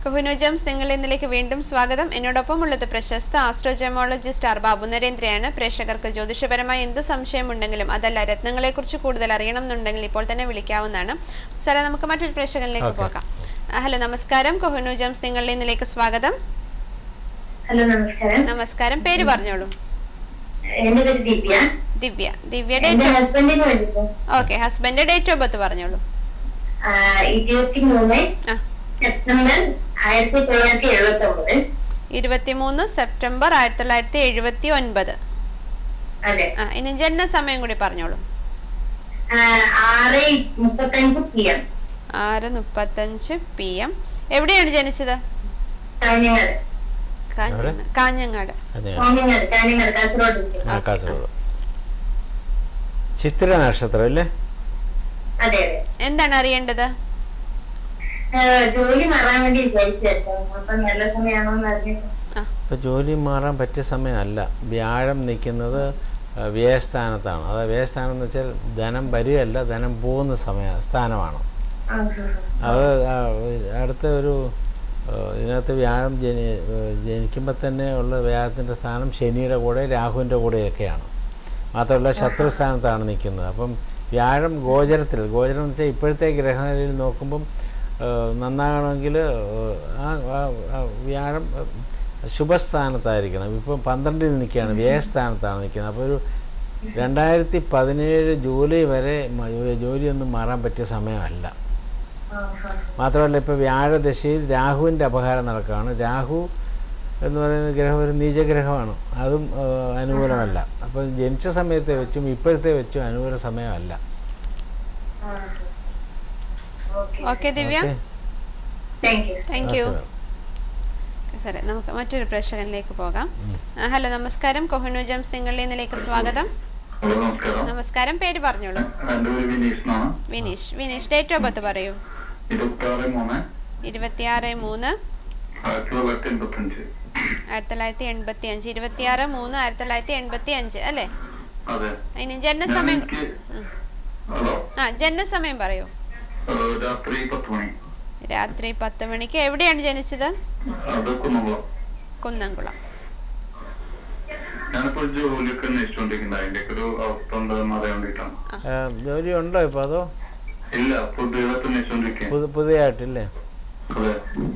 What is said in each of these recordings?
കുഹുനുജംസ് നിങ്ങൾ ഇന്നിലേക്ക് വീണ്ടും സ്വാഗതം എന്നോടൊപ്പം ഉള്ളത് പ്രശസ്ത ആസ്ട്രോജമോളജിസ്റ്റ് ആർ ബാബു നരേന്ദ്രയാണ് പ്രേക്ഷകർക്ക് ജ്യോതിഷപരമായ എന്ത് സംശയമുണ്ടെങ്കിലും അതല്ല രത്നങ്ങളെക്കുറിച്ച് കൂടുതൽ അറിയണം എന്നുണ്ടെങ്കിൽ ഇപ്പോൾ തന്നെ വിളിക്കാവുന്നതാണ് സാറേ നമുക്ക് മറ്റൊരു പ്രേക്ഷകനിലേക്ക് Okay. പോകാം ആ, ഹലോ നമസ്കാരം കുഹുനുജംസ് നിങ്ങൾ ഇന്നിലേക്ക് സ്വാഗതം ഹലോ നമസ്കാരം നമസ്കാരം പേര് പറഞ്ഞോളൂ എന്റെ പേര് ദിവ്യ ദിവ്യ ദിവ്യ എന്റെ ഡേറ്റ് ഹസ്ബൻഡിന് വേണ്ടിട്ട് okay husband date of birth പറഞ്ഞോളൂ ഇരുപത്തി മൂന്ന് ആ സെപ്റ്റംബർ ആയിരത്തി തൊള്ളായിരത്തി എഴുപത്തി ഒമ്പത് ഇരുപത്തിമൂന്ന് സെപ്റ്റംബർ ആയിരത്തി തൊള്ളായിരത്തി എഴുപത്തി ഒൻപത് അതെ ആ ഇനി ജനന സമയം കൂടി പറഞ്ഞോളൂ ആ, ആറ് മുപ്പത്തഞ്ച് പി എം ആറ് മുപ്പത്തഞ്ച് പി എം എവിടെയാണ് ജനിച്ചത് കാഞ്ഞങ്ങാട് കാഞ്ഞങ്ങാട് കാഞ്ഞങ്ങാട് അതെ കാഞ്ഞങ്ങാട് കാഞ്ഞങ്ങാട് കാസർഗോഡ് district. ആ കാസർഗോഡ് ചിത്ര നക്ഷത്രം അല്ലേ അതെ അതെ എന്താണ് അറിയേണ്ടത് ആ, ജോലി മാറാൻ വേണ്ടി വിചാരിച്ചായിരുന്നു അപ്പൊ നല്ല സമയമാണോ എന്ന് അറിഞ്ഞിട്ട് ആ ഇപ്പോൾ ജോലി മാറാൻ പറ്റിയ സമയമല്ല വ്യാഴം നിൽക്കുന്നത് ആ, വ്യയസ്ഥാനത്താണ് അത് വ്യയസ്ഥാനം എന്ന് വെച്ചാൽ ധനം വരികയല്ല ധനം പോകുന്ന സമയ സ്ഥാനമാണ് ആ, ആ, അത് ആ, അടുത്ത ഒരു ആ, ഇതിനകത്ത് വ്യാഴം ജനി ജനിക്കുമ്പോൾ തന്നെ ഉള്ള വ്യാഴത്തിൻ്റെ സ്ഥാനം ശനിയുടെ കൂടെ രാഹുവിൻ്റെ കൂടെയൊക്കെയാണ് മാത്രമല്ല ശത്രുസ്ഥാനത്താണ് നിൽക്കുന്നത് അപ്പം വ്യാഴം ഗോചരത്തിൽ ഗോചരം എന്ന് വെച്ചാൽ ഇപ്പോഴത്തെ ഗ്രഹനിലയിൽ നോക്കുമ്പം ആ, നന്നാകണമെങ്കിൽ ആ ആ- ആ വ്യാഴം ആ, ശുഭസ്ഥാനത്തായിരിക്കണം ഇപ്പം പന്ത്രണ്ടിൽ നിൽക്കുകയാണ് വ്യയസ്ഥാനത്താണ് നിൽക്കുന്നത് അപ്പോൾ ഒരു രണ്ടായിരത്തി പതിനേഴ് ജൂലൈ വരെ മ- ജോലിയൊന്നും മാറാൻ പറ്റിയ സമയമല്ല ആ, ആ. മാത്രമല്ല ഇപ്പോൾ വ്യാഴദശയിൽ രാഹുവിൻ്റെ അപഹാരം നടക്കുകയാണ് രാഹു എന്ന് പറയുന്ന ഗ്രഹം ഒരു നീചഗ്രഹമാണ് അതും ആ, അനുകൂലമല്ല അപ്പോൾ ജനിച്ച സമയത്തെ വെച്ചും ഇപ്പോഴത്തെ വെച്ചും അനുകൂല സമയമല്ല ആ, okay okay Divya okay? Thank you thank you okay. സാറേ നമുക്ക് മറ്റൊരു പ്രേക്ഷകനിലേക്ക് പോകാം ആ, ഹലോ നമസ്കാരം കൊഹനു സിംഗിൾ ഇന്നിലേക്ക് സ്വാഗതം ഹലോ നമസ്കാരം നമസ്കാരം പേര് പറഞ്ഞോളൂ എൻ്റെ പേര് വിനീഷ് എന്നാണ് Vineesh Vineesh date of birth പറയൂ ഇരുപത്തി ആറ് മൂന്ന് ഇരുപത്തിയാറ് മൂന്ന് ആയിരത്തി തൊള്ളായിരത്തി എൺപത്തഞ്ച് ആയിരത്തി തൊള്ളായിരത്തി എൺപത്തി അഞ്ച് ഇരുപത്തിയാറ് മൂന്ന് ആയിരത്തി തൊള്ളായിരത്തി എൺപത്തി അഞ്ച് അല്ലേ അതെ ഇനി ജനന ഞാൻ സമയം എനിക്ക് ഹലോ ആ ജനന സമയം പറയൂ ഏഹ് രാത്രി പത്ത് മണി രാത്രി പത്ത് മണിക്ക് എവിടെയാണ് ജനിച്ചത് അത് കുന്നംകുളം കുന്നംകുളം ഞാനിപ്പോ ഒരു ജോലിയൊക്കെ അന്വേഷിച്ചുകൊണ്ടിരിക്കുന്നത് അതിന്റെ ഒക്കെ ഒരു അവസ്ഥ എന്താണെന്ന് അറിയാൻ വേണ്ടിയിട്ടാണ് ആ, ജോലി ഉണ്ടോ ഇപ്പോൾ അതോ ഇല്ല പുതിയതൊക്കെ അന്വേഷിച്ചുകൊണ്ടിരിക്കുക പുതു പുതിയതായിട്ടില്ലേ അതെ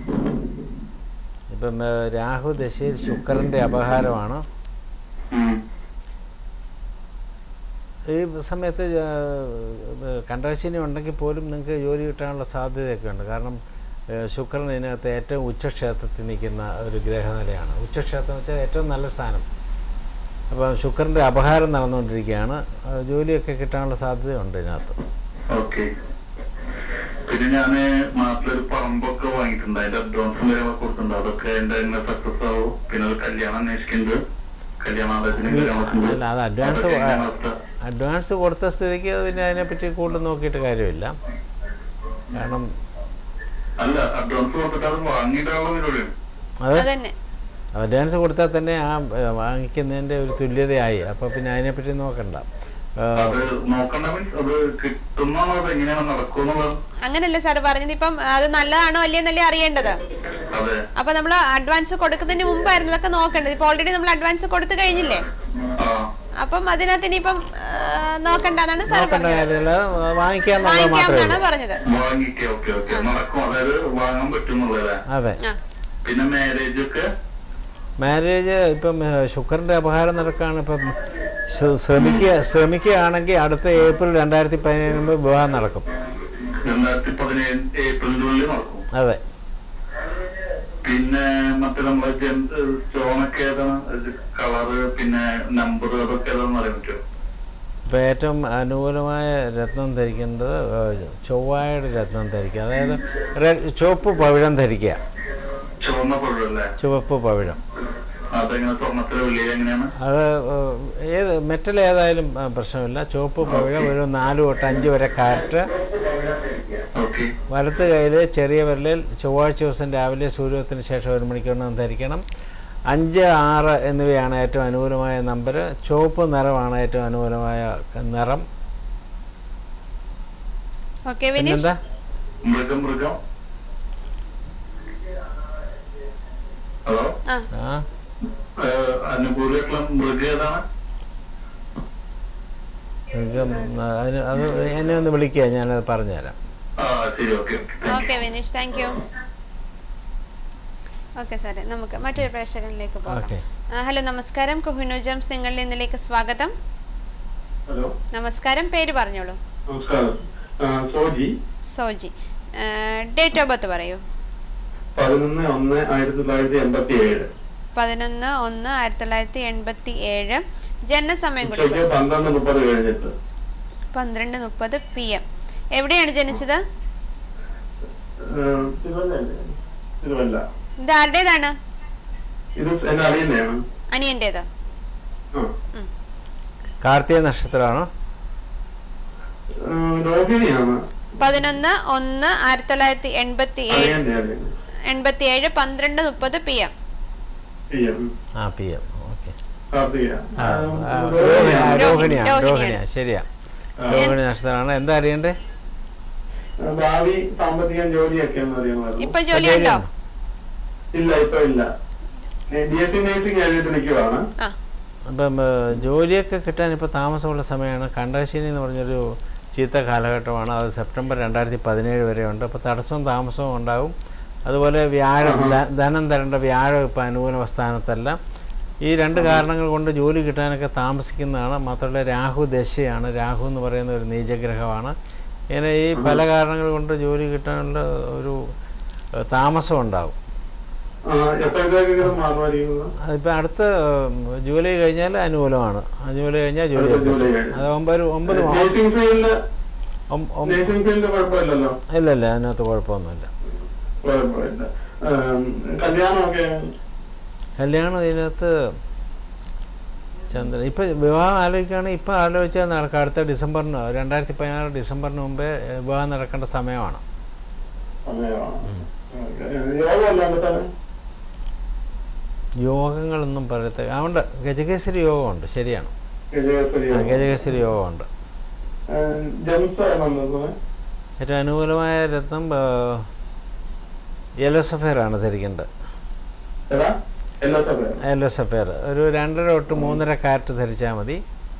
ഇപ്പം ആ, രാഹു ദശയിൽ ശുക്രൻ്റെ അപഹാരമാണ് ഉം. ഈ സമയത്ത് കണ്ടശിനി ഉണ്ടെങ്കിൽ പോലും നിങ്ങൾക്ക് ജോലി കിട്ടാനുള്ള സാധ്യതയൊക്കെ ഉണ്ട് കാരണം ഏഹ്, ശുക്രൻ ഇതിനകത്ത് ഏറ്റവും ഉച്ചക്ഷേത്രത്തിൽ നിൽക്കുന്ന ഒരു ഗ്രഹനിലയാണ് ഉച്ചക്ഷേത്രം എന്ന് വെച്ചാൽ ഏറ്റവും നല്ല സ്ഥാനം അപ്പം ശുക്രൻ്റെ അപഹാരം നടന്നുകൊണ്ടിരിക്കുകയാണ് ആ, ജോലിയൊക്കെ കിട്ടാനുള്ള സാധ്യതയുണ്ട് ഇതിനകത്ത് ഓക്കെ പിന്നെ ഞാന് നാട്ടിലൊരു പറമ്പൊക്കെ വാങ്ങിയിട്ടുണ്ട് അതിന്റെ അഡ്വാൻസും കാര്യങ്ങളൊക്കെ കൊടുത്തിട്ടുണ്ട് അതൊക്കെ എന്റെ എങ്ങനെ സക്സസ് ആവും പിന്നെ ഒരു കല്യാണം അന്വേഷിക്കുന്നുണ്ട് കല്യാണാലോചന അല്ല അത് അഡ്വാൻസ് അഡ്വാൻസ് കൊടുത്ത സ്ഥിതിക്ക് പിന്നെ അതിനെപ്പറ്റി കൂടുതൽ നോക്കിയിട്ട് കാര്യമില്ല കാരണം അല്ല അഡ്വാൻസ് കൊടുത്തിട്ട് അത് വാങ്ങിയിട്ടാണല്ലോ പരിപാടിയാണ് അത് അതന്നെ അഡ്വാൻസ് കൊടുത്താൽ തന്നെ ആ ഏഹ്, വാങ്ങിക്കുന്നതിൻ്റെ ഒരു തുല്യതയായി അപ്പോൾ പിന്നെ അതിനെപ്പറ്റി നോക്കണ്ട ഏഹ്, അത് നോക്കണ്ട മീൻസ് അത് കിട്ടുന്നാണോ അത് എങ്ങനെയാണ് നടക്കുന്നുള്ളത് അങ്ങനല്ലേ സാർ പറഞ്ഞത് ഇപ്പം അത് നല്ലതാണോ അല്ലയെന്നല്ലേ അറിയേണ്ടത് അതെ അപ്പൊ നമ്മൾ അഡ്വാൻസ് കൊടുക്കുന്നതിന് മുമ്പായിരുന്നു ഇതൊക്കെ നോക്കേണ്ടത് ഇപ്പൊ ഓൾറെഡി നമ്മൾ അഡ്വാൻസ് കൊടുത്തു കഴിഞ്ഞില്ലേ ആ അപ്പം അതിനകത്ത് ഇനിയിപ്പം ആ, നോക്കണ്ടെന്നാണ് സാർ നോക്കേണ്ട പറഞ്ഞത് കാര്യമില്ല വാങ്ങിക്കാന്നുള്ളത് മാത്രമേ വാങ്ങിക്കാമെന്നാണ് ഉള്ളൂ പറഞ്ഞത് വാങ്ങിക്കേ ഓക്കെ ഓക്കെ നടക്കും അതായത് വാങ്ങാൻ പറ്റുന്നുള്ളതല്ലേ അതെ ആ പിന്നെ മാരേജ് ഒക്കെ മാരേജ് ഇപ്പം ഏഹ്, ശുക്രൻ്റെ അപഹാരം നടക്കുകയാണ് ഇപ്പം ശ്ര- ശ്രമിക്കുക ശ്രമിക്കുകയാണെങ്കിൽ അടുത്ത ഏപ്രിൽ രണ്ടായിരത്തി പതിനേഴ് മുമ്പ് വിവാഹം നടക്കും രണ്ടായിരത്തി പതിനേഴ് ഏപ്രിലിനുള്ളിൽ നടക്കും അതെ പിന്നെ മറ്റേ നമ്മളെ സ്റ്റോണൊക്കെ ഏതാണ് കളറ് പിന്നെ നമ്പർ അതൊക്കെ ഏതാണെന്ന് അറിയാൻ പറ്റുമോ ഇപ്പം ഏറ്റവും അനുകൂലമായ രത്നം ധരിക്കേണ്ടത് ഏഹ്, ചൊവ്വായുടെ രത്നം ധരിക്കുക അതായത് റെ- ചുവപ്പ് പവിഴം ധരിക്കുക ചുവന്ന പഴമല്ലേ ചുവപ്പ് പവിഴം അതെങ്ങനെ സ്വർണ്ണത്തിലെ വെള്ളി എങ്ങനെയാണ് അത് ഏഹ്, ഏത് മെറ്റൽ ഏതായാലും ആ, പ്രശ്നമില്ല ചുവപ്പ് പവിഴം ഒരു നാല് തൊട്ട് അഞ്ച് വരെ കാരറ്റ് ഓക്കെ വലത്ത് കയ്യിൽ ചെറിയ വിരലിൽ ചൊവ്വാഴ്ച ദിവസം രാവിലെ സൂര്യോദയത്തിന് ശേഷം ഒരു മണിക്കൂറിനകം ധരിക്കണം അഞ്ച് ആറ് എന്നിവയാണ് ഏറ്റവും അനുകൂലമായ നമ്പർ ചുവപ്പ് നിറമാണ് ഏറ്റവും അനുകൂലമായ നിറം ഓക്കെ വിനീഷ് പിന്നെന്താ മൃഗം മൃഗം ഹലോ ആ ആ അനുകൂലിയായിട്ടുള്ള മൃഗം ഏതാണ് നിങ്ങൾക്ക് അതിന് അത് എന്നെ ഒന്ന് വിളിക്കുക ഞാനത് പറഞ്ഞുതരാം ആ ശരി okay okay okay Vineesh thank you okay സാറേ നമുക്ക് മറ്റൊരു പ്രേക്ഷകനിലേക്ക് പോകാം ഓക്കെ ആ, ഹലോ നമസ്കാരം കുഹിനു ജംസ് നിങ്ങളുടെ ഇന്നിലേക്ക് സ്വാഗതം ഹലോ നമസ്കാരം പേര് പറഞ്ഞോളൂ നമസ്കാരം ആ, Soji Soji date of birth പറയൂ പതിനൊന്ന് ഒന്ന് ആയിരത്തി തൊള്ളായിരത്തി എൺപത്തി ഏഴ് പതിനൊന്ന് ഒന്ന് ആയിരത്തി തൊള്ളായിരത്തി എൺപത്തി ഏഴ് ജനനസമയം കൂടി ഉച്ചയ്ക്ക് പറയൂ. പന്ത്രണ്ട് മുപ്പത് കഴിഞ്ഞിട്ട് പന്ത്രണ്ട് മുപ്പത് പി എം എവിടെയാണ് ജനിച്ചത് ആ, തിരുവല്ലയല്ലേ? തിരുവല്ല ഇത് ആരുടേതാണ് ഇത് എന്നെ അറിയുന്നതാണ് അനിയൻ്റേത് ആ കാർത്തിക നക്ഷത്രമാണോ ആ, രോഹിണിയാണ് പതിനൊന്ന് ഒന്ന് ആയിരത്തി തൊള്ളായിരത്തി എൺപത്തി ഏഴ് അറിയാൻ്റെ അറിയുന്നത് എൺപത്തി ഏഴ് പന്ത്രണ്ട് മുപ്പത് പി എം ചെയ്യാം ആ പി എം ഓക്കെ കാർത്തിക ആ, ആ, ആ, രോഹിണിയാണ്. രോഹിണിയാണ് രോഹിണിയാണ്. രോഹിണിയാണ് ശരിയാ രോഹിണി നക്ഷത്രമാണ് എന്താ അറിയണ്ടേ ആ, ഭാവി സാമ്പത്തികം ജോലിയൊക്കെ എന്ന് അറിയണമായിരുന്നു ഇപ്പൊ ജോലി ഉണ്ടോ ഇല്ല ഇപ്പൊ ഇല്ല ബി എസ് സി നേഴ്സിംഗ് കഴിഞ്ഞിട്ട് നിൽക്കുവാണ് ആ അപ്പം ഏഹ്, ജോലിയൊക്കെ കിട്ടാൻ ഇപ്പോൾ താമസമുള്ള സമയമാണ് കണ്ടശിനി എന്ന് പറഞ്ഞൊരു ചീത്ത കാലഘട്ടമാണ് അത് സെപ്റ്റംബർ രണ്ടായിരത്തി പതിനേഴ് വരെ ഉണ്ട് അപ്പോൾ തടസ്സവും താമസവും ഉണ്ടാകും അതുപോലെ വ്യാഴം ധ- ധനം തരേണ്ട വ്യാഴം ഇപ്പോൾ അനുകൂല സ്ഥാനത്തല്ല ഈ രണ്ട് കാരണങ്ങൾ കൊണ്ട് ജോലി കിട്ടാനൊക്കെ താമസിക്കുന്നതാണ് മാത്രമല്ല രാഹു ദശയാണ് രാഹു എന്ന് പറയുന്ന ഒരു നീചഗ്രഹമാണ് ഇങ്ങനെ ഈ പല കാരണങ്ങൾ കൊണ്ട് ജോലി കിട്ടാനുള്ള ഒരു ഏഹ്, താമസം ഉണ്ടാകും ആ, എപ്പോഴത്തേക്ക് മാറുമായിരിക്കുന്നത് അതിപ്പോൾ അടുത്ത ഉം, ജൂലൈ കഴിഞ്ഞാൽ അനുകൂലമാണ് ആ ജൂലൈ കഴിഞ്ഞാൽ ജൂലൈ അടുത്ത ജൂലൈ കഴിഞ്ഞ്. അത് ഒമ്പത് ഒമ്പത് മാ- നേഴ്സിംഗ് ഫീൽഡ് ഒം- ഒം- നേഴ്സിംഗ് ഫീൽഡ് കുഴപ്പമില്ലല്ലോ ഇല്ല ഇല്ല അതിനകത്ത് കുഴപ്പമൊന്നുമില്ല കുഴപ്പമില്ല ആം, കല്യാണമൊക്കെ കല്യാണം ഇതിനകത്ത് ചന്ദ്രൻ ഇപ്പം വിവാഹം ആലോചിക്കുകയാണെങ്കിൽ ഇപ്പം ആലോചിച്ചാൽ നടക്കുക അടുത്ത ഡിസംബറിന് രണ്ടായിരത്തി പതിനാറ് ഡിസംബറിന് മുമ്പേ ഏ, വിവാഹം നടക്കേണ്ട സമയമാണ് സമയമാണ് ഓക്കേ. യോഗം അല്ലാണ്ട് തന്നെ യോഗങ്ങളൊന്നും പറയത്ത അതുകൊണ്ട് ഗജകേസരി യോഗമുണ്ട് ശരിയാണ് ഗജകേസരി ആ, യോഗം. ഗജകേസരി യോഗമുണ്ട് ആം, ജെംസ് ആണോ ഉള്ളത്? ഏറ്റവും അനുകൂലമായ രത്നം യെല്ലോ സഫയറാണ് ധരിക്കേണ്ടത് ഏതാ എല്ലാ സമയം യെല്ലോ സഫയർ ഒരു രണ്ടര തൊട്ട് മൂന്നര കാറ്റ് ധരിച്ചാൽ മതി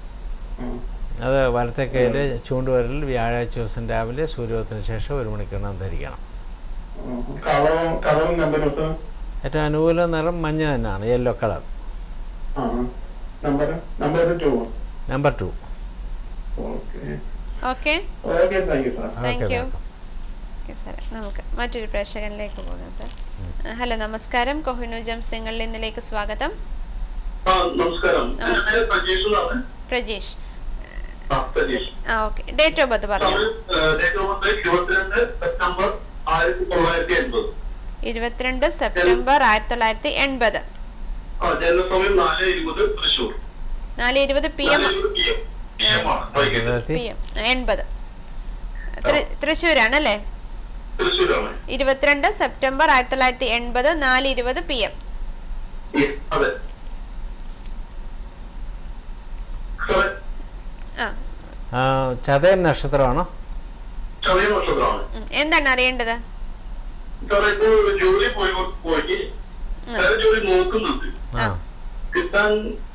അത് വലത്തെ കയ്യിൽ ചൂണ്ടുവരലിൽ വ്യാഴാഴ്ച ദിവസം രാവിലെ സൂര്യോദയത്തിന് ശേഷം ഒരു മണിക്കൂറിനകം ധരിക്കണം കളവും കളവും കമ്പനീസ് ഏറ്റവും അനുകൂല നിറം മഞ്ഞ തന്നെയാണ് യെല്ലോ കളർ ആ number number two number two okay okay okay thank you sir thank okay you okay sir നമുക്ക് മറ്റൊരു പ്രേക്ഷകനിലേക്ക് പോകാം സാർ ഹലോ നമസ്കാരം കൊഹിനു ജംസ് നിങ്ങളുടെ ഇന്നിലേക്ക് സ്വാഗതം ആ നമസ്കാരം നമസ്കാരം. എൻ്റെ പേര് പ്രജീഷ് എന്നാണ് പ്രജീഷ് ആ പ്രജീഷ് ആ ഓക്കെ ഡേറ്റ് ഓഫ് ബർത്ത് പറഞ്ഞു ഡേറ്റ് ഓഫ് ബർത്ത് ഇരുപത്തിരണ്ട് സെപ്റ്റംബർ ആയിരത്തി തൊള്ളായിരത്തി എൺപത് ഇരുപത്തിരണ്ട് സെപ്റ്റംബർ ആയിരത്തി തൊള്ളായിരത്തി എൺപത് ആ ജനനസമയം നാല് ഇരുപത് തൃശ്ശൂർ നാല് ഇരുപത് പി എം നാല് ഇരുപത് പി എം പി എം ആണ് വൈകിട്ട് രണ്ടായിരത്തി പി എം എൺപത് തൃശ്ശൂരാണ് അല്ലേ തൃശ്ശൂരാണ് ഇരുപത്തിരണ്ട് സെപ്റ്റംബർ ആയിരത്തി തൊള്ളായിരത്തി എൺപത് നാല് ഇരുപത് പി എം Yes, അതെ സാറേ ആ ആ, ചതയം നക്ഷത്രമാണോ ചെറിയ നക്ഷത്രമാണ് ഉം. എന്താണ് അറിയേണ്ടത് സാറേ ഇപ്പൊ ജോലി പോയി പോയി വേറെ ജോലി നോക്കുന്നുണ്ട് ആ കിട്ടാൻ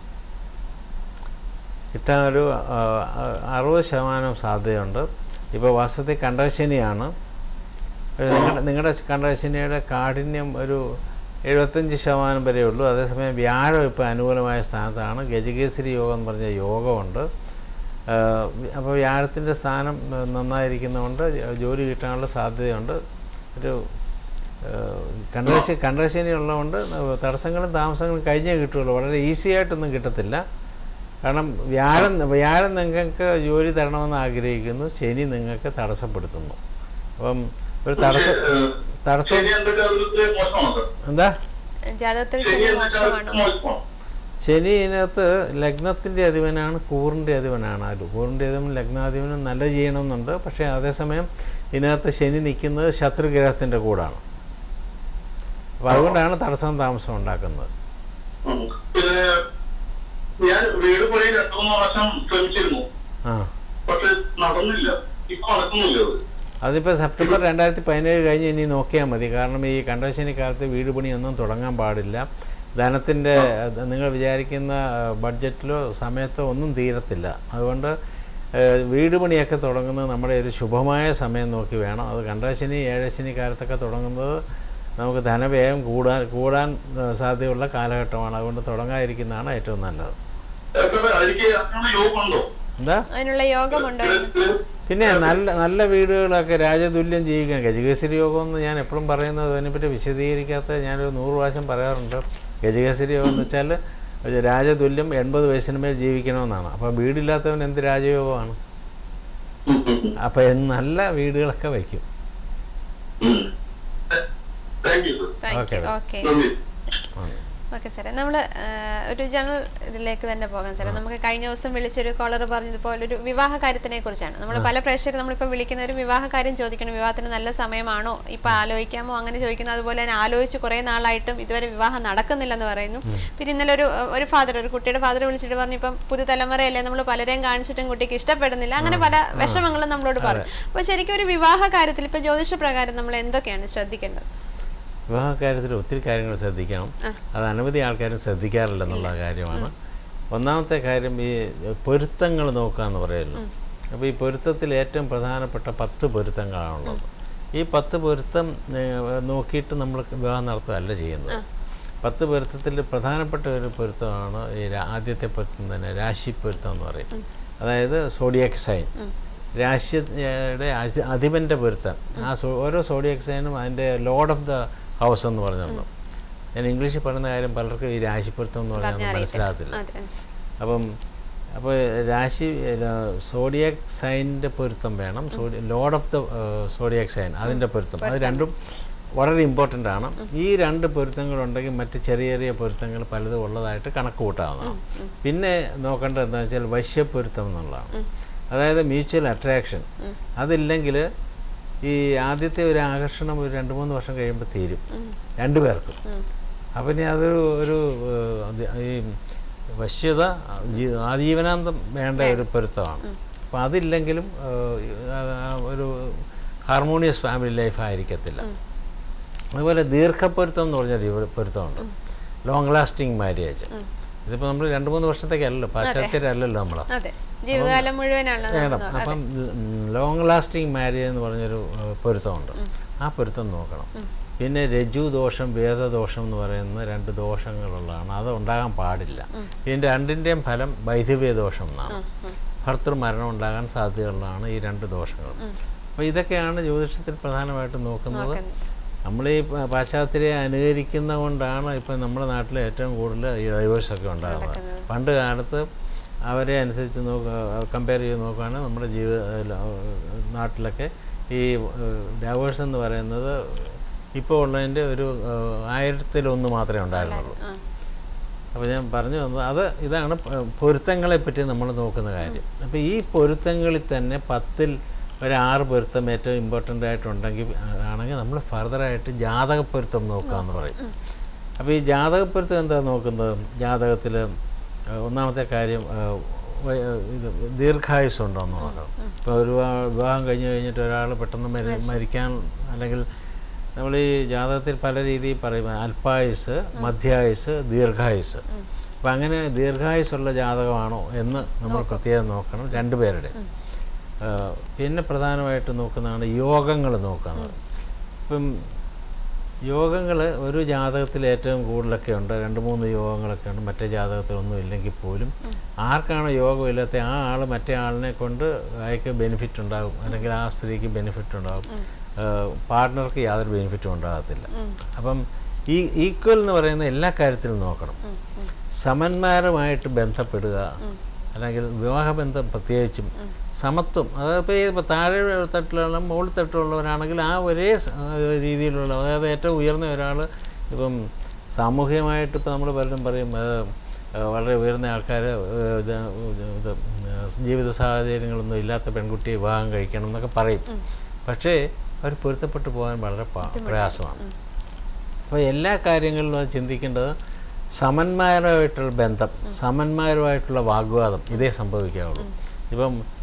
കിട്ടാൻ ഒരു ആ, ആ, അറുപത് ശതമാനം സാധ്യതയുണ്ട് ഇപ്പോൾ വാസ്തവത്തിൽ കണ്ടശനിയാണ് നിങ്ങളുടെ നിങ്ങളുടെ കണ്ടശനിയുടെ കാഠിന്യം ഒരു എഴുപത്തഞ്ച് ശതമാനം വരെ ഉള്ളൂ അതേസമയം വ്യാഴം ഇപ്പോൾ അനുകൂലമായ സ്ഥാനത്താണ് ഗജകേസരി യോഗം എന്ന് പറഞ്ഞ യോഗമുണ്ട് അപ്പോൾ വ്യാഴത്തിൻ്റെ സ്ഥാനം ആ, നന്നായിരിക്കുന്നതുകൊണ്ട് ജോലി കിട്ടാനുള്ള സാധ്യതയുണ്ട് ഒരു കണ്ടശ കണ്ടശനി ഉള്ളതുകൊണ്ട് തടസ്സങ്ങളും താമസങ്ങളും കഴിഞ്ഞേ കിട്ടുള്ളൂ വളരെ ഈസി ആയിട്ടൊന്നും കിട്ടത്തില്ല കാരണം വ്യാഴം വ്യാഴം നിങ്ങൾക്ക് ജോലി തരണമെന്ന് ആഗ്രഹിക്കുന്നു ശനി നിങ്ങൾക്ക് തടസ്സപ്പെടുത്തുന്നു അപ്പം ഒരു തടസ്സം തടസ്സം ശനി എന്തൊക്കെ അതിലൊക്കെ മോശമാണോ സാർ എന്താ ജാതകത്തിൽ ശനി ശനി എന്തൊക്കെ മോശമാണോ മോശമാണോ ശനി ഇതിനകത്ത് ലഗ്നത്തിൻ്റെ അധിപനാണ് കൂറിൻ്റെ അധിപനാണ് ആര് കൂറിൻ്റെ അധിപൻ ലഗ്നാധിപനും നല്ല ചെയ്യണമെന്നുണ്ട് പക്ഷേ അതേസമയം ഇതിനകത്ത് ശനി നിൽക്കുന്നത് ശത്രുഗ്രഹത്തിൻ്റെ കൂടാണ് അപ്പോൾ അതുകൊണ്ടാണ് തടസ്സവും താമസവും ഉണ്ടാക്കുന്നത് ഉം. പിന്നെ ഞാൻ വീട് പണി രണ്ടു മൂന്ന് പ്രാവശ്യം ശ്രമിച്ചിരുന്നു ആ പക്ഷെ നടന്നില്ല ഇപ്പൊ നടക്കുന്നില്ല അത് അതിപ്പോൾ സെപ്റ്റംബർ രണ്ടായിരത്തി പതിനേഴ് കഴിഞ്ഞ് ഇനി നോക്കിയാൽ മതി കാരണം ഈ കണ്ടശനി കാലത്ത് വീട് പണിയൊന്നും തുടങ്ങാൻ പാടില്ല ധനത്തിൻ്റെ നിങ്ങൾ വിചാരിക്കുന്ന ബഡ്ജറ്റിലോ സമയത്തോ ഒന്നും തീരത്തില്ല അതുകൊണ്ട് ഏഹ്, വീട് പണിയൊക്കെ തുടങ്ങുന്നത് നമ്മുടെ ഒരു ശുഭമായ സമയം നോക്കി വേണം അത് കണ്ടശനി ഏഴശനി കാലത്തൊക്കെ തുടങ്ങുന്നത് നമുക്ക് ധനവ്യയം കൂടാൻ കൂടാൻ ഏഹ്, സാധ്യതയുള്ള കാലഘട്ടമാണ് അതുകൊണ്ട് തുടങ്ങാതിരിക്കുന്നതാണ് ഏറ്റവും നല്ലത് എനിക്ക് അങ്ങനെ യോഗമുണ്ടോ എന്താ അതിനുള്ള യോഗമുണ്ടോ എന്ന് പിന്നെ നല്ല നല്ല വീടുകളൊക്കെ രാജതുല്യം ജീവിക്കാൻ ഗജകേസരി യോഗം എന്ന് ഞാൻ എപ്പോഴും പറയുന്നത് അതിനെപ്പറ്റി വിശദീകരിക്കാത്ത ഞാനൊരു നൂറ് പ്രാവശ്യം പറയാറുണ്ട് ഗജകേസരി യോഗം എന്ന് വെച്ചാൽ ഒരു രാജതുല്യം എൺപത് വയസ്സിന് മേൽ ജീവിക്കണമെന്നാണ് അപ്പോൾ വീടില്ലാത്തവൻ എന്ത് രാജയോഗമാണ് അപ്പോൾ നല്ല വീടുകളൊക്കെ വയ്ക്കും thank you thank Okay. You okay നന്ദി ഓക്കെ സാറേ നമ്മൾ ഒരു ജനറൽ ഇതിലേക്ക് തന്നെ പോകാം സാറേ നമുക്ക് കഴിഞ്ഞ ദിവസം വിളിച്ചൊരു കോളർ പറഞ്ഞതുപോലെ ഒരു വിവാഹ കാര്യത്തിനെ കുറിച്ചാണ് നമ്മൾ പല പ്രേക്ഷകർ നമ്മളിപ്പോൾ വിളിക്കുന്ന ഒരു വിവാഹ കാര്യം ചോദിക്കണം വിവാഹത്തിന് നല്ല സമയമാണോ ഇപ്പം ആലോചിക്കാമോ അങ്ങനെ ചോദിക്കുന്നത് അതുപോലെ തന്നെ ആലോചിച്ച് കുറേ നാളായിട്ടും ഇതുവരെ വിവാഹം നടക്കുന്നില്ലെന്ന് പറയുന്നു പിന്നെ ഇന്നലെ ഒരു ഒരു ഫാദർ ഒരു കുട്ടിയുടെ ഫാദർ വിളിച്ചിട്ട് പറഞ്ഞു ഇപ്പം പുതുതലമുറയല്ലേ നമ്മൾ പലരെയും കാണിച്ചിട്ടും കുട്ടിക്ക് ഇഷ്ടപ്പെടുന്നില്ല അങ്ങനെ പല വിഷമങ്ങളും നമ്മളോട് പറഞ്ഞു അപ്പോൾ ശരിക്കും ഒരു വിവാഹ കാര്യത്തിൽ ഇപ്പം ജ്യോതിഷ പ്രകാരം നമ്മൾ എന്തൊക്കെയാണ് ശ്രദ്ധിക്കേണ്ടത് വിവാഹ കാര്യത്തിൽ ഒത്തിരി കാര്യങ്ങൾ ശ്രദ്ധിക്കണം അത് അനവധി ആൾക്കാരും ശ്രദ്ധിക്കാറില്ലെന്നുള്ള കാര്യമാണ് ഒന്നാമത്തെ കാര്യം ഈ പൊരുത്തങ്ങൾ നോക്കുക എന്ന് പറയുമല്ലോ അപ്പോൾ ഈ പൊരുത്തത്തിൽ ഏറ്റവും പ്രധാനപ്പെട്ട പത്ത് പൊരുത്തങ്ങളാണുള്ളത് ഈ പത്ത് പൊരുത്തം ഏഹ്, നോക്കിയിട്ട് നമ്മൾ വിവാഹം നടത്തുകയല്ല ചെയ്യുന്നത് പത്ത് പൊരുത്തത്തിൽ പ്രധാനപ്പെട്ട ഒരു പൊരുത്തമാണ് ഈ രാ- ആദ്യത്തെ പൊരുത്തം തന്നെ രാശി പൊരുത്തം എന്ന് പറയും അതായത് സോഡിയക് സൈൻ രാശിയുടെ അധി- അധിപൻ്റെ പൊരുത്തം ആ സോ- ഓരോ സോഡിയക് സൈനും അതിൻ്റെ ലോഡ് ഓഫ് ദ ഹൗസ് എന്ന് പറഞ്ഞിട്ടുണ്ട് ഞാൻ ഇംഗ്ലീഷിൽ പറയുന്ന കാര്യം പലർക്കും ഈ രാശിപ്പൊരുത്തം എന്ന് പറഞ്ഞാൽ പറഞ്ഞാൽ മനസ്സിലാകത്തില്ല അതെ അപ്പം അപ്പോൾ രാശി സോഡിയക് സൈനിൻ്റെ പൊരുത്തം വേണം സോഡി lord of the zodiac sign അതിൻ്റെ പൊരുത്തം അത് രണ്ടും വളരെ ഇമ്പോർട്ടൻ്റ് ആണ് ഈ രണ്ട് പൊരുത്തങ്ങളുണ്ടെങ്കിൽ മറ്റ് ചെറിയ ചെറിയ പൊരുത്തങ്ങൾ പലതും ഉള്ളതായിട്ട് കണക്ക് കൂട്ടാവുന്നതാണ് പിന്നെ നോക്കേണ്ടത് എന്താണെന്ന് വെച്ചാൽ വശ്യപ്പൊരുത്തം എന്നുള്ളതാണ് അതായത് മ്യൂച്വൽ അട്രാക്ഷൻ അതില്ലെങ്കിൽ ഈ ആദ്യത്തെ ഒരു ആകർഷണം ഒരു രണ്ട് മൂന്ന് വർഷം കഴിയുമ്പോൾ തീരും രണ്ടുപേർക്കും അപ്പം ഇനി അതൊരു ഒരു ഏഹ്, അത് ഈ വശ്യത ജീ- ആജീവനാന്തം വേണ്ട ഒരു പൊരുത്തമാണ് അപ്പം അതില്ലെങ്കിലും ഏഹ്, ആ- ആ ഒരു ഹാർമോണിയസ് ഫാമിലി ലൈഫ് ആയിരിക്കത്തില്ല അതുപോലെ ദീർഘപ്പൊരുത്തം എന്ന് പറഞ്ഞൊരു ഒരു പൊരുത്തമുണ്ട് ലോങ് ലാസ്റ്റിംഗ് മാരേജ് ഇതിപ്പോൾ നമ്മൾ രണ്ട് മൂന്ന് വർഷത്തേക്കല്ലല്ലോ പാശ്ചാത്യരല്ലല്ലോ നമ്മൾ അതെ ജീവിതകാലം മുഴുവനാണ് വേണം അപ്പം ലോങ് ലാസ്റ്റിംഗ് മാരേജ് എന്ന് പറഞ്ഞൊരു ഏഹ്, പൊരുത്തമുണ്ട് ആ പൊരുത്തം നോക്കണം പിന്നെ രജു ദോഷം വേദദോഷം എന്ന് പറയുന്ന രണ്ട് ദോഷങ്ങളുള്ളതാണ് അത് ഉണ്ടാകാൻ പാടില്ല ഇതിൻ്റെ രണ്ടിൻ്റെയും ഫലം വൈദ്യവ്യ ദോഷം എന്നാണ് ഭർത്തൃ മരണം ഉണ്ടാകാൻ സാധ്യതയുള്ളതാണ് ഈ രണ്ട് ദോഷങ്ങളും അപ്പോൾ ഇതൊക്കെയാണ് ജ്യോതിഷത്തിൽ പ്രധാനമായിട്ടും നോക്കുന്നത് നമ്മൾ ഈ പ- പാശ്ചാത്യരെ അനുകരിക്കുന്ന കൊണ്ടാണ് ഇപ്പം നമ്മുടെ നാട്ടിൽ ഏറ്റവും കൂടുതൽ ഈ ഡൈവേഴ്സൊക്കെ ഉണ്ടാകുന്നത് പണ്ട് കാലത്ത് അവരെ അനുസരിച്ച് നോക്കുക കമ്പയർ ചെയ്ത് നോക്കുകയാണെങ്കിൽ നമ്മുടെ ജീവിത നാട്ടിലൊക്കെ ഈ ഡൈവേഴ്സ് എന്ന് പറയുന്നത് ഇപ്പോൾ ഉള്ളതിൻ്റെ ഒരു ഏഹ്, ആയിരത്തിലൊന്ന് മാത്രമേ ഉണ്ടായിരുന്നുള്ളൂ അപ്പോൾ ഞാൻ പറഞ്ഞു വന്നത് അത് ഇതാണ് പ- പൊരുത്തങ്ങളെ പറ്റി നമ്മൾ നോക്കുന്ന കാര്യം അപ്പോൾ ഈ പൊരുത്തങ്ങളിൽ തന്നെ പത്തിൽ ഒരു ആറ് പൊരുത്തം ഏറ്റവും ഇമ്പോർട്ടൻ്റ് ആയിട്ടുണ്ടെങ്കിൽ ആ- ആണെങ്കിൽ നമ്മൾ ഫർദറായിട്ട് ജാതക പൊരുത്തം നോക്കുക എന്ന് പറയും അപ്പോൾ ഈ ജാതക പൊരുത്തം എന്താ നോക്കുന്നത് ജാതകത്തിൽ ഒന്നാമത്തെ കാര്യം ആ, വ- ഇത് ദീർഘായുസ് ഉണ്ടോ എന്ന് നോക്കണം ഇപ്പോൾ ഒരു ആ- വിവാഹം കഴിഞ്ഞ് കഴിഞ്ഞിട്ട് ഒരാൾ പെട്ടെന്ന് മരി മരിക്കാൻ അല്ലെങ്കിൽ നമ്മൾ ഈ ജാതകത്തിൽ പല രീതിയിൽ പറയും അല്പായുസ് മധ്യായുസ് ദീർഘായുസ് അപ്പം അങ്ങനെ ദീർഘായുസുള്ള ജാതകമാണോ എന്ന് നമ്മൾ പ്രത്യേകം നോക്കണം രണ്ടുപേരുടെ ആ, പിന്നെ പ്രധാനമായിട്ട് നോക്കുന്നതാണ് യോഗങ്ങൾ നോക്കുന്നത് ഇപ്പം യോഗങ്ങൾ ഒരു ജാതകത്തിൽ ഏറ്റവും കൂടുതലൊക്കെ ഉണ്ട് രണ്ട് മൂന്ന് യോഗങ്ങളൊക്കെ ഉണ്ട് മറ്റേ ജാതകത്തിലൊന്നും ഇല്ലെങ്കിൽ പോലും ആർക്കാണ് യോഗമില്ലാത്ത ആ ആൾ മറ്റേ ആളിനെ കൊണ്ട് അയാൾക്ക് ബെനിഫിറ്റ് ഉണ്ടാകും അല്ലെങ്കിൽ ആ സ്ത്രീക്ക് ബെനിഫിറ്റ് ഉണ്ടാകും പാർട്ട്ണർക്ക് യാതൊരു ബെനിഫിറ്റും ഉണ്ടാകത്തില്ല അപ്പം ഈ ഈക്വൽ എന്ന് പറയുന്ന എല്ലാ കാര്യത്തിലും നോക്കണം സമന്മാരുമായിട്ട് ബന്ധപ്പെടുക അല്ലെങ്കിൽ വിവാഹബന്ധം പ്രത്യേകിച്ചും സമത്വം അതായത് ഇപ്പോൾ ഈ ഇപ്പോൾ താഴെ തട്ടിലുള്ള മുകളിൽ തട്ടിലുള്ളവരാണെങ്കിൽ ആ ഒരേ സ- ആ, രീതിയിലുള്ള അതായത് ഏറ്റവും ഉയർന്ന ഒരാൾ ഇപ്പം സാമൂഹികമായിട്ട് ഇപ്പോൾ നമ്മൾ പലരും പറയും അത് വളരെ ഉയർന്ന ആൾക്കാർ ഇത് ഇത് ജീവിത സാഹചര്യങ്ങളൊന്നും ഇല്ലാത്ത പെൺകുട്ടിയെ വിവാഹം കഴിക്കണം എന്നൊക്കെ പറയും പക്ഷേ അവർ പൊരുത്തപ്പെട്ടു പോകാൻ വളരെ പ- പ്രയാസമാണ് അപ്പോൾ എല്ലാ കാര്യങ്ങളിലും അത് ചിന്തിക്കേണ്ടത് സമന്മാരുമായിട്ടുള്ള ബന്ധം സമന്മാരുമായിട്ടുള്ള വാഗ്വാദം ഇതേ സംഭവിക്കാവുള്ളൂ ഇപ്പം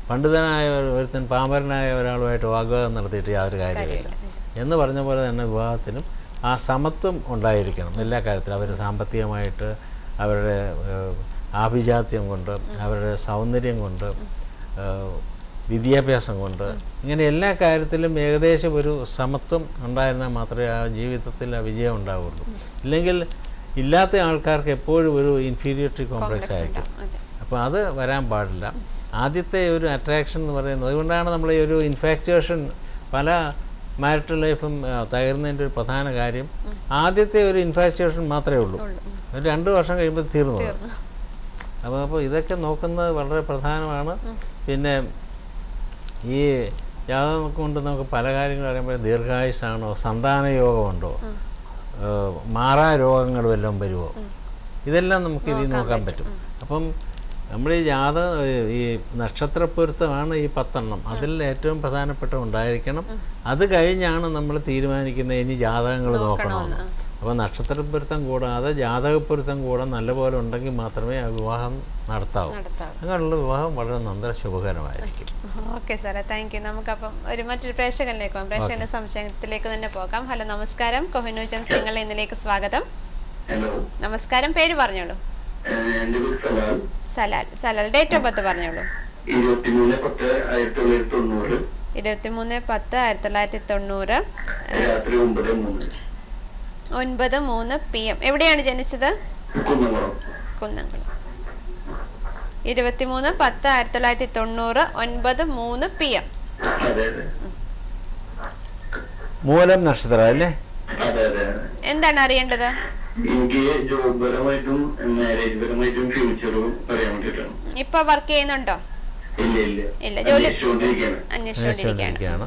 പണ്ഡിതനായ ഒരു- ഒരുത്തൻ പാമരനായ ഒരാളുമായിട്ട് വാഗ്വാദം നടത്തിയിട്ട് യാതൊരു കാര്യമില്ല എന്ന് പറഞ്ഞ പോലെ തന്നെ വിവാഹത്തിനും ആ സമത്വം ഉണ്ടായിരിക്കണം എല്ലാ കാര്യത്തിലും അവർ സാമ്പത്തികമായിട്ട് അവരുടെ ഏഹ്, ആഭിജാത്യം കൊണ്ട് അവരുടെ സൗന്ദര്യം കൊണ്ട് ഏഹ്, വിദ്യാഭ്യാസം കൊണ്ട് ഇങ്ങനെ എല്ലാ കാര്യത്തിലും ഏകദേശം ഒരു സമത്വം ഉണ്ടായിരുന്നാൽ മാത്രമേ ആ ജീവിതത്തിൽ ആ വിജയം ഉണ്ടാവുള്ളൂ ഇല്ലെങ്കിൽ ഇല്ലാത്ത ആൾക്കാർക്ക് എപ്പോഴും ഒരു ഇൻഫീരിയോറിറ്റി കോംപ്ലക്സ് ആയിരിക്കും അതെ അപ്പോൾ അത് വരാൻ പാടില്ല ആദ്യത്തെ ഒരു അട്രാക്ഷൻ എന്ന് പറയുന്നത് അതുകൊണ്ടാണ് നമ്മൾ ഈ ഒരു ഇൻഫാക്ച്വേഷൻ പല മാരിറ്റൽ ലൈഫും ആ, തകരുന്നതിൻ്റെ ഒരു പ്രധാന കാര്യം ആദ്യത്തെ ഒരു ഇൻഫാക്ച്വേഷൻ മാത്രമേ ഉള്ളൂ ഒരു രണ്ട് വർഷം കഴിയുമ്പോൾ തീർന്നു പോകും. അപ്പോൾ അപ്പോൾ ഇതൊക്കെ നോക്കുന്നത് വളരെ പ്രധാനമാണ് പിന്നെ ഈ ജാതകം കൊണ്ട് നമുക്ക് പല കാര്യങ്ങൾ അറിയുമ്പോൾ ദീർഘായുസാണോ സന്താന യോഗമുണ്ടോ ഏഹ് മാറാ രോഗങ്ങൾ വല്ലതും വരുമോ ഇതെല്ലാം നമുക്ക് ഇതിൽ നോക്കാൻ പറ്റും അപ്പം നമ്മൾ ഈ ജാതക ഈ നക്ഷത്രപ്പൊരുത്തമാണ് ഈ പത്തെണ്ണം അതിൽ ഏറ്റവും പ്രധാനപ്പെട്ട ഉണ്ടായിരിക്കണം അത് കഴിഞ്ഞാണ് നമ്മൾ തീരുമാനിക്കുന്നത് ഇനി ജാതകങ്ങൾ നോക്കണമെന്ന് അപ്പോൾ നക്ഷത്രപ്പൊരുത്തം കൂടാതെ ജാതകപ്പൊരുത്തം കൂടെ നല്ലപോലെ ഉണ്ടെങ്കിൽ മാത്രമേ ആ വിവാഹം നടത്താവൂ നടത്താവൂ അങ്ങനെയുള്ള വിവാഹം വളരെ നന്ദ ശുഭകരമായിരിക്കും ഓക്കെ സാറേ താങ്ക് യു നമുക്കപ്പം ഒരു മറ്റൊരു പ്രേക്ഷകനിലേക്ക് പോകാം പ്രേക്ഷകന്റെ സംശയത്തിലേക്ക് തന്നെ പോകാം ഹലോ നമസ്കാരം കൊഹിനു ജംസ് നിങ്ങൾ ഇന്നിലേക്ക് സ്വാഗതം ഹലോ നമസ്കാരം പേര് പറഞ്ഞോളൂ എന്റെ പേര് Salal Salal Salal date of birth പറഞ്ഞോളൂ ഇരുപത്തിമൂന്ന് പത്ത് ആയിരത്തി തൊള്ളായിരത്തി തൊണ്ണൂറ് ഇരുപത്തിമൂന്ന് പത്ത് ആയിരത്തി തൊള്ളായിരത്തി തൊണ്ണൂറ് രാത്രി ഒമ്പത് മൂന്ന് ഒൻപത് മൂന്ന് പി എം എവിടെയാണ് ജനിച്ചത് കുന്നംകുളം കുന്നംകുളം ഇരുപത്തിമൂന്ന് പത്ത് ആയിരത്തി തൊള്ളായിരത്തി തൊണ്ണൂറ് ഒൻപത് മൂന്ന് പി എം അതെ അതെ മൂലം നക്ഷത്രം അല്ലേ അതെ അതെ അതെ എന്താണ് അറിയേണ്ടത് എനിക്ക് ജോബ് പരമായിട്ടും മാരേജ് പരമായിട്ടും ഫ്യൂച്ചറും പറയാൻ വേണ്ടിയിട്ടാണ് ഇപ്പൊ വർക്ക് ചെയ്യുന്നുണ്ടോ ഇല്ല ഇല്ല ഇല്ല, ജോലി- അന്വേഷിച്ചുകൊണ്ടിരിക്കുകയാണ് അന്വേഷിച്ചുകൊണ്ടിരിക്കുകയാണ് അന്വേഷിച്ചുകൊണ്ടിരിക്കുകയാണ്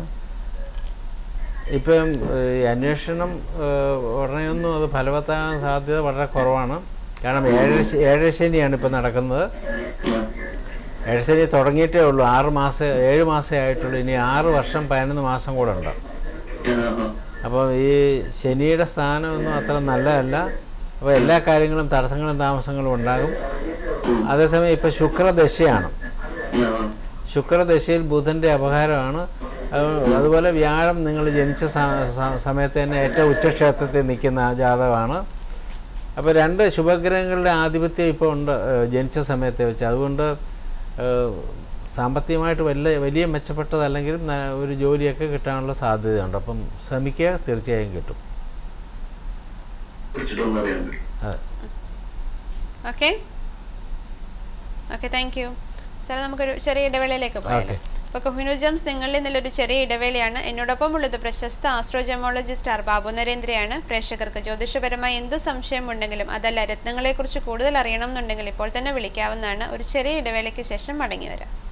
ഇപ്പം ഏഹ്, ഈ അന്വേഷണം ഏഹ്, ഉടനെയൊന്നും അത് ഫലവത്താകാൻ സാധ്യത വളരെ കുറവാണ് കാരണം ഏഴര ശ- ഏഴര ശനിയാണ് ഇപ്പം നടക്കുന്നത് ഏഴരശനി തുടങ്ങിയിട്ടേ ഉള്ളൂ ആറ് മാസം ഏഴ് മാസമേ ആയിട്ടുള്ളൂ ഇനി ആറ് വർഷം പതിനൊന്ന് മാസം കൂടെ ഉണ്ട് അപ്പോൾ ഈ ശനിയുടെ സ്ഥാനമൊന്നും അത്ര നല്ലതല്ല അപ്പോൾ എല്ലാ കാര്യങ്ങളും തടസ്സങ്ങളും താമസങ്ങളും ഉണ്ടാകും അതേസമയം ഇപ്പോൾ ശുക്രദശയാണ് ശുക്രദശയിൽ ബുധൻ്റെ അപകാരമാണ് അത് അതുപോലെ വ്യാഴം നിങ്ങൾ ജനിച്ച സ- സ- സമയത്ത് തന്നെ ഏറ്റവും ഉച്ചക്ഷേത്രത്തിൽ നിൽക്കുന്ന ജാതകമാണ് അപ്പോൾ രണ്ട് ശുഭഗ്രഹങ്ങളുടെ ആധിപത്യം ഇപ്പോൾ ഉണ്ട് ഏഹ് ജനിച്ച സമയത്തെ വെച്ച് അതുകൊണ്ട് ഏഹ് സാമ്പത്തികമായിട്ട് വലിയ വലിയ മെച്ചപ്പെട്ടതല്ലെങ്കിലും ന- ഒരു ജോലിയൊക്കെ കിട്ടാനുള്ള സാധ്യതയുണ്ട് അപ്പം ശ്രമിക്കുക തീർച്ചയായും കിട്ടും കുറിച്ചിട്ടൊന്നും അറിയാൻ പറ്റും അതെ ഓക്കെ ഓക്കെ താങ്ക് യു സാറേ നമുക്കൊരു ചെറിയ ഇടവേളയിലേക്ക് പോയാലോ Okay. അപ്പോൾ കൊഹിനു ജംസ് നിങ്ങളിൽ നിന്നൊരു ചെറിയ ഇടവേളയാണ് എന്നോടൊപ്പം ഉള്ളത് പ്രശസ്ത ആസ്ട്രോജമോളജിസ്റ്റ് ആർ ബാബു നരേന്ദ്രയാണ് പ്രേക്ഷകർക്ക് ജ്യോതിഷപരമായി എന്ത് സംശയം ഉണ്ടെങ്കിലും അതല്ല രത്നങ്ങളെക്കുറിച്ച് കൂടുതൽ അറിയണം എന്നുണ്ടെങ്കിൽ ഇപ്പോൾ തന്നെ വിളിക്കാവുന്നതാണ് ഒരു ചെറിയ ഇടവേളയ്ക്ക് ശേഷം മടങ്ങി വരാം